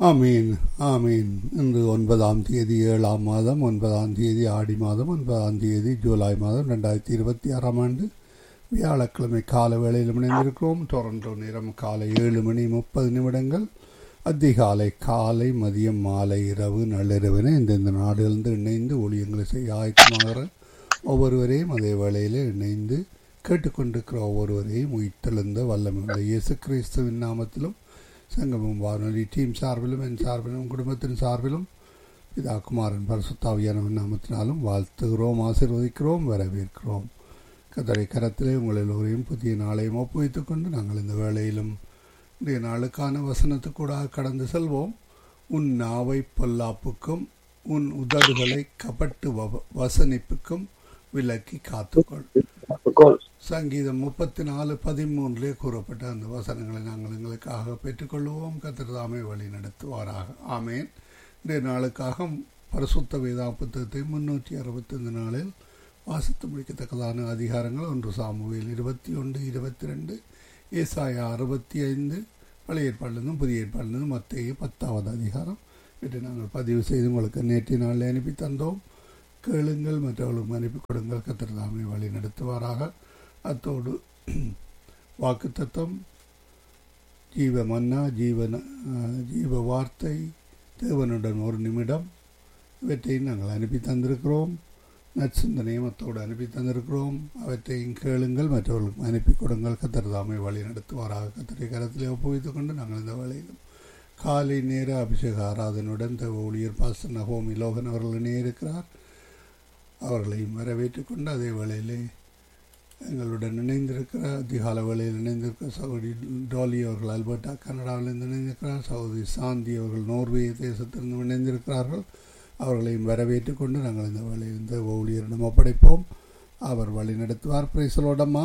ஆமீன் ஆமீன் இன்று ஒன்பதாம் தேதி ஏழாம் மாதம் ஒன்பதாம் தேதி ஆடி மாதம் ஒன்பதாம் தேதி ஜூலை மாதம் ரெண்டாயிரத்தி இருபத்தி ஆறாம் ஆண்டு வியாழக்கிழமை கால வேளையில் இணைந்திருக்கிறோம் டொரண்டோ நேரம் காலை ஏழு மணி முப்பது நிமிடங்கள் அதிகாலை காலை மதியம் மாலை இரவு நள்ளிரவின இந்தந்த நாடுகளிலிருந்து இணைந்து ஊழியங்களை செய்ய ஆயத்தமாகிற ஒவ்வொருவரையும் அதே வேளையில் இணைந்து கேட்டுக்கொண்டிருக்கிற ஒவ்வொருவரையும் உயிர்த்தெழுந்த வல்லமையுள்ள இயேசு கிறிஸ்துவின் நாமத்திலும் சங்கமம் வானொலி டீம் சார்பிலும் என் சார்பிலும் குடும்பத்தின் சார்பிலும் பிதா குமாரன் பரசுத்தாவியானவன் நாமத்தினாலும் வாழ்த்துகிறோம் ஆசீர்வதிக்கிறோம் வரவேற்கிறோம் கத்தரை கரத்திலே உங்கள் எல்லோரையும் புதிய நாளையும் ஒப்புவித்துக் கொண்டு நாங்கள் இந்த வேளையிலும் இன்றைய நாளுக்கான வசனத்துக்கூடாக கடந்து செல்வோம் உன் நாவை பொல்லாப்புக்கும் உன் உதடுகளை கபட்டு வ- வசனிப்புக்கும் விலக்கி காத்துக்கொள் சங்கீதம் முப்பத்தி நாலு பதிமூன்றிலே கூறப்பட்ட அந்த வசனங்களை நாங்கள் எங்களுக்காக பெற்றுக்கொள்வோம் கத்திரதாமை வழி நடத்துவாராக ஆமேன் இன்றைய நாளுக்காக பரிசுத்த வேதா புத்தகத்தை முன்னூற்றி அறுபத்தைந்து நாளில் வாசித்து முடிக்கத்தக்கதான அதிகாரங்கள் ஒன்று சாமுவேல் இருபத்தி ஒன்று இருபத்தி ரெண்டு ஏசாயா அறுபத்தி ஐந்து பழைய ஏற்பாடுலேருந்தும் புதிய ஏற்பாடுலேருந்தும் மத்திய பத்தாவது அதிகாரம் இதை நாங்கள் பதிவு செய்து உங்களுக்கு நேற்றைய நாளில் அனுப்பி தந்தோம் கேளுங்கள் மற்றவர்களும் அனுப்பி கொடுங்கள் கத்திரதாமை வழி நடத்துவாராக அத்தோடு வாக்கு தத்துவம் ஜீவ மன்னா ஜீவன அஹ், ஜீவ வார்த்தை தேவனுடன் ஒரு நிமிடம் இவற்றையும் நாங்கள் அனுப்பி தந்திருக்கிறோம் நற்சிந்தனையும் அத்தோடு அனுப்பி தந்திருக்கிறோம் அவற்றையும் கேளுங்கள் மற்றவர்களுக்கும் அனுப்பி கொடுங்கள் கத்திரதாமை வழி நடத்துவாராக கத்திரை கரத்திலே ஒப்புவித்துக் கொண்டு நாங்கள் இந்த வேளையிலும் காலை நேர அபிஷேக ஆராதனுடன் தேவ ஊழியர் பாஸ்டர் நகோமி லோகன் அவர்கள் இணையிருக்கிறார் அவர்களையும் வரவேற்றுக் கொண்டு அதே வேளையிலே எங்களுடன் இணைந்திருக்கிற அதிகால வேளையில் இணைந்திருக்கிற சகோதரி டாலி அவர்கள் அல்பர்டா கனடாவிலிருந்து இணைந்திருக்கிறார் சகோதரி சாந்தி அவர்கள் நோர்வே தேசத்திலிருந்து இணைந்திருக்கிறார்கள் அவர்களையும் வரவேற்றுக் கொண்டு நாங்கள் இந்த வேளையில் இந்த ஊழியரிடம் ஒப்படைப்போம் அவர் வழி நடத்துவார் பிரைசலோடம்மா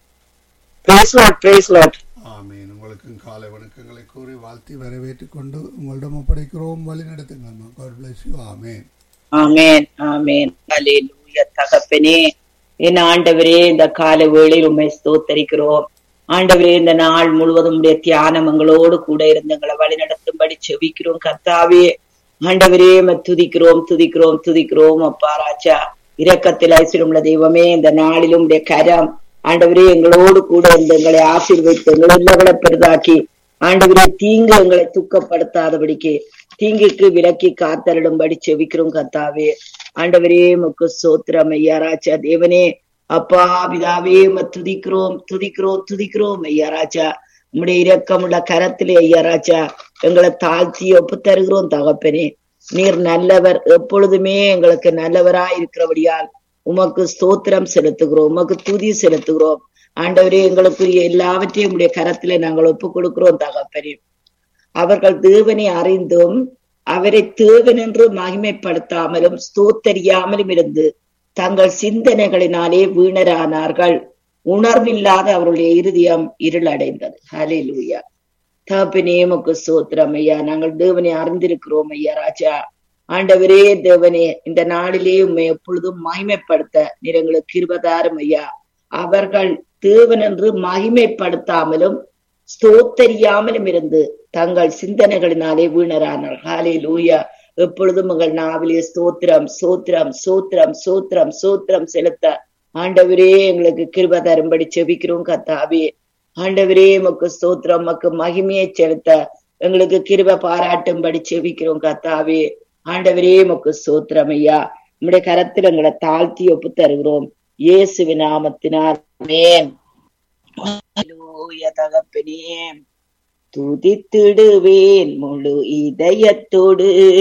Praise Lord, praise Lord. ஆமீன் உங்களுக்கும் காலை வணக்கங்களை கூறி வாழ்த்தி வரவேற்றுக் கொண்டு உங்களிடம் ஒப்படைக்கிறோம் வழி நடத்துங்கம்மா God bless you amen amen amen hallelujah தகப்பனே என் ஆண்டவரே இந்த காலை வேளையில் உம்மை ஸ்தோத்தரிக்கிறோம் ஆண்டவரே இந்த நாள் முழுவதும் உடைய தியானம் எங்களோடு கூட இருந்து எங்களை வழி நடத்தும்படி செபிக்கிறோம் கர்த்தாவே ஆண்டவரே உம்மை துதிக்கிறோம் துதிக்கிறோம் துதிக்கிறோம் அப்பா ராஜா இரக்கத்தில் ஐஸ்வர்யமுள்ள தெய்வமே இந்த நாளிலும் உடைய கரம் ஆண்டவரே எங்களோடு கூட இருந்து எங்களை ஆசீர்வதித்து எங்களை இல்லங்களை பெரிதாக்கி ஆண்டவரே தீங்கு எங்களை துக்கப்படுத்தாதபடிக்கு தீங்குக்கு விலக்கி காத்தருடும்படி செவிக்கிறோம் கர்த்தாவே ஆண்டவரே முக்கு சோத்திரம் ஐயா ராஜா தேவனே அப்பா பிதாவே உம்மை துதிக்கிறோம் துதிக்கிறோம் துதிக்கிறோம் ஐயா ராஜா உம்முடைய இரக்கமுள்ள கரத்திலே ஐயா ராஜா எங்களை தாழ்த்தி ஒப்பு தருகிறோம் தகப்பனே நீர் நல்லவர் எப்பொழுதுமே எங்களுக்கு நல்லவராய் இருக்கிறபடியால் உமக்கு ஸ்தோத்திரம் செலுத்துகிறோம் உமக்கு துதி செலுத்துகிறோம் ஆண்டவரே எங்களுக்குரிய எல்லாவற்றையும் உடைய கரத்திலே நாங்கள் ஒப்பு கொடுக்கிறோம் தகப்பனே அவர்கள் தேவனை அறிந்தும் அவரை தேவன் என்று மகிமைப்படுத்தாமலும் ஸ்தோத்தரியாமலும் இருந்து தங்கள் சிந்தனைகளினாலே வீணரானார்கள் உணர்வில்லாத அவருடைய இருதயம் இருளடைந்தது ஹalleluya தகப்பனே உமக்கு ஸ்தோத்திரம் ஐயா நாங்கள் தேவனை அறிந்திருக்கிறோம் ஐயா ராஜா ஆண்டவரே தேவனே இந்த நாளிலே உம்மை எப்பொழுதும் மகிமைப்படுத்த நீர் எங்களுக்கு கிருபதாரம் ஐயா அவர்கள் தேவன் என்று மகிமைப்படுத்தாமலும் ஸ்தோத்தரியாமலும் இருந்து தங்கள் சிந்தனைகளினாலே வீணரானார் ஹாலே லூயா எப்பொழுதும் உங்கள் நாவிலே ஸ்தோத்திரம் சோத்திரம் சோத்திரம் சோத்திரம் சோத்திரம் செலுத்த ஆண்டவரே எங்களுக்கு கிருப தரும்படி செபிக்கிறோம் கத்தாவே ஆண்டவரே உமக்கு ஸ்தோத்திரம் உமக்கு மகிமையை செலுத்த எங்களுக்கு கிருப பாராட்டும்படி செபிக்கிறோம் கத்தாவே ஆண்டவரே உமக்கு ஸ்தோத்திரம் ஐயா உம்முடைய கரத்தில் எங்களை தாழ்த்தி ஒப்பு தருகிறோம் இயேசுவின் நாமத்தினால் ஆமென் ஹalleluya தகப்பனே துதித்திடுவேன் முழு இதயத்தோடு